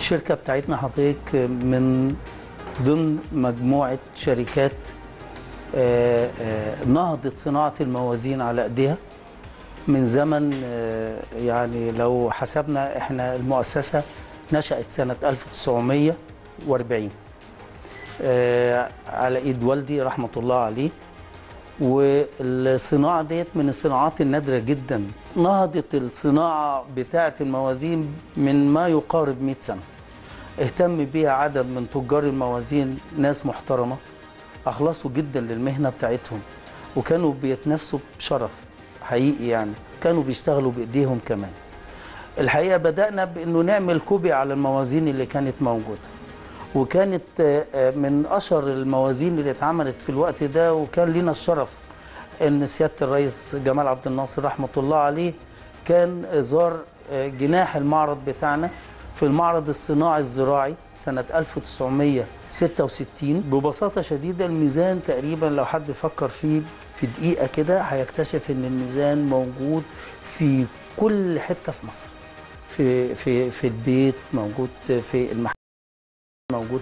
الشركة بتاعتنا حضرتك من ضمن مجموعة شركات آه، آه، نهضت صناعة الموازين على ايديها من زمن آه، يعني لو حسبنا احنا المؤسسة نشأت سنة 1940 آه، على ايد والدي رحمة الله عليه والصناعة ديت من الصناعات النادرة جدا نهضت الصناعة بتاعة الموازين من ما يقارب 100 سنة اهتم بيها عدد من تجار الموازين ناس محترمة أخلصوا جدا للمهنة بتاعتهم وكانوا بيتنافسوا بشرف حقيقي يعني كانوا بيشتغلوا بإيديهم كمان الحقيقة بدأنا بأنه نعمل كوبي على الموازين اللي كانت موجودة وكانت آه، آه، من اشهر الموازين اللي اتعملت في الوقت ده وكان لنا الشرف ان سياده الرئيس جمال عبد الناصر رحمه الله عليه كان زار آه، جناح المعرض بتاعنا في المعرض الصناعي الزراعي سنة 1966 ببساطة شديدة الميزان تقريبا لو حد فكر فيه في دقيقة كده هيكتشف ان الميزان موجود في كل حتة في مصر في في في البيت موجود في المحل موجود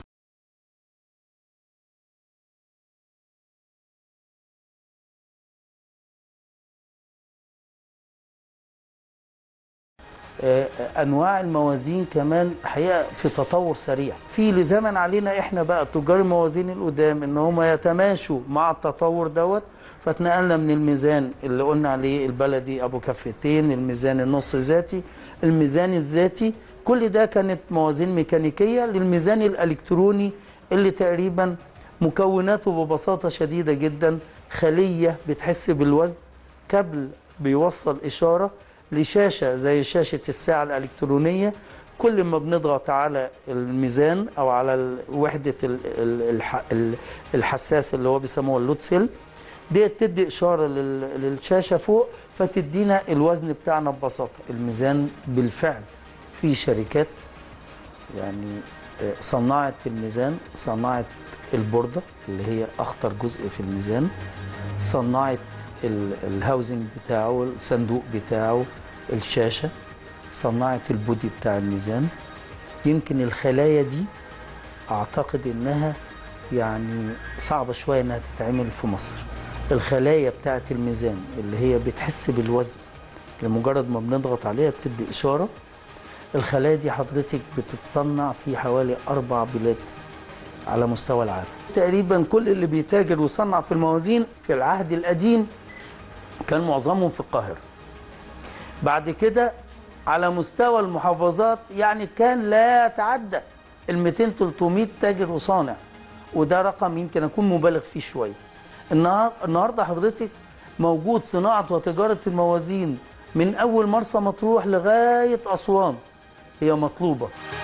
آه، انواع الموازين كمان حقيقه في تطور سريع في لزمن علينا احنا بقى تجار الموازين القدام ان هم يتماشوا مع التطور دوت فاتنقلنا من الميزان اللي قلنا عليه البلدي ابو كفتين الميزان النص ذاتي الميزان الذاتي كل ده كانت موازين ميكانيكيه للميزان الالكتروني اللي تقريبا مكوناته ببساطه شديده جدا خليه بتحس بالوزن كابل بيوصل اشاره لشاشه زي شاشه الساعه الالكترونيه كل ما بنضغط على الميزان او على ال- وحده ال- ال- الح- ال- الحساس اللي هو بيسموه اللود سيل دي تدي اشاره لل- للشاشه فوق فتدينا الوزن بتاعنا ببساطه الميزان بالفعل في شركات يعني آه، صنعت الميزان صنعت البورده اللي هي اخطر جزء في الميزان صنعت ال- الهاوزنج بتاعه الصندوق بتاعه الشاشه صنعت البودي بتاع الميزان يمكن الخلايا دي اعتقد انها يعني صعبه شويه انها تتعمل في مصر الخلايا بتاعه الميزان اللي هي بتحس بالوزن لمجرد ما بنضغط عليها بتدي اشاره الخلايا دي حضرتك بتتصنع في حوالي اربع بلاد على مستوى العالم تقريبا كل اللي بيتاجر ويصنع في الموازين في العهد القديم كان معظمهم في القاهره بعد كده على مستوى المحافظات يعني كان لا يتعدى ال 200 300 تاجر وصانع وده رقم يمكن اكون مبالغ فيه شويه النهار- النهارده حضرتك موجود صناعه وتجاره الموازين من اول مرسى مطروح لغايه اسوان هي مطلوبه